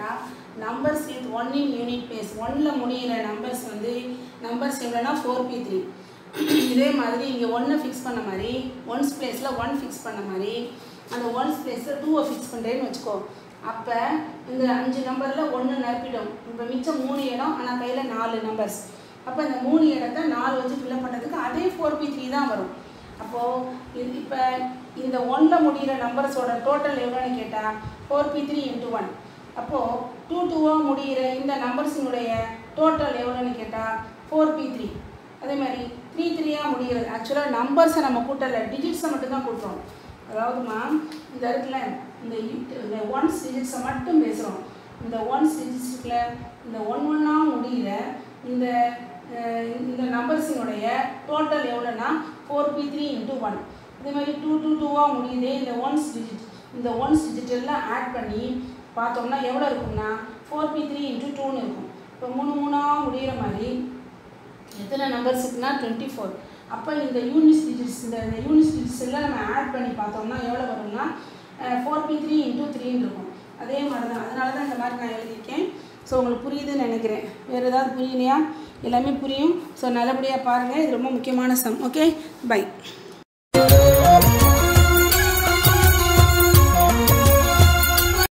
கேட்டால் numbers with one in unit place ஒன்னில் முடிகிற நம்பர்ஸ் வந்து நம்பர்ஸ் எவ்வளோனா ஃபோர் பி த்ரீ இதே மாதிரி இங்கே ஒன்றை ஃபிக்ஸ் பண்ண மாதிரி ஒன்ஸ் பிளேஸில் ஒன் ஃபிக்ஸ் பண்ண மாதிரி அந்த ஒன்ஸ் பிளேஸில் டூவை ஃபிக்ஸ் பண்ணுறேன்னு வச்சுக்கோ அப்போ இந்த அஞ்சு நம்பரில் ஒன்று நிரப்பிடும் இப்போ மிச்சம் மூணு இடம் ஆனால் கையில் நாலு நம்பர்ஸ் அப்போ இந்த மூணு இடத்த நாலு வச்சு ஃபில்அப் பண்ணுறதுக்கு அதே ஃபோர் பி த்ரீ தான் வரும் அப்போது இது இப்போ இந்த ஒன்றில் முடிகிற நம்பர்ஸோட டோட்டல் எவ்வளோன்னு கேட்டால் four P three into one அப்போது டூ டூவாக முடிகிற இந்த நம்பர்ஸினுடைய டோட்டல் எவ்வளோன்னு கேட்டால் ஃபோர் பி த்ரீ அதே மாதிரி த்ரீ த்ரீயாக முடிகிறது ஆக்சுவலாக நம்பர்ஸை நம்ம கூட்டலை டிஜிட்ஸை மட்டும்தான் கூட்டுறோம் அதாவதுமா இந்த இடத்துல இந்த யூ- இந்த ஒன்ஸ் டிஜிட்ஸை மட்டும் பேசுகிறோம் இந்த ஒன்ஸ் டிஜிட்ஸில் இந்த ஒன் ஒன்னாக முடிகிற இந்த அஹ், இந்த நம்பர்ஸினுடைய டோட்டல் எவ்வளோன்னா four P three into one அதே மாதிரி டூ டூ டூவாக முடியுதே இந்த ஒன்ஸ் டிஜிட் இந்த ஒன்ஸ் டிஜிட் எல்லாம் ஆட் பண்ணி பார்த்தோம்னா எவ்வளோ இருக்கும்னா ஃபோர் பி த்ரீ இன்ட்டு டூன்னு இருக்கும் இப்போ மூணு மூணாக முடிகிற மாதிரி எத்தனை நம்பர்ஸ் இருக்குன்னா டுவெண்ட்டி ஃபோர் அப்போ இந்த யூனிட் டிஜிட்ஸ் இந்த யூனிட் டிஜிட்ஸ் எல்லாம் நம்ம ஆட் பண்ணி பார்த்தோம்னா எவ்வளோ வரும்னா ஃபோர் பி த்ரீ இன்ட்டு த்ரீன்னு இருக்கும் அதே மாதிரி தான் அதனால தான் இந்த மாதிரி நான் எழுதியிருக்கேன் ஸோ உங்களுக்கு புரியுதுன்னு நினைக்கிறேன் வேறு ஏதாவது புரியலையா எல்லாமே புரியும் ஸோ நல்லபடியாக பாருங்கள் இது ரொம்ப முக்கியமான சம் ஓகே பை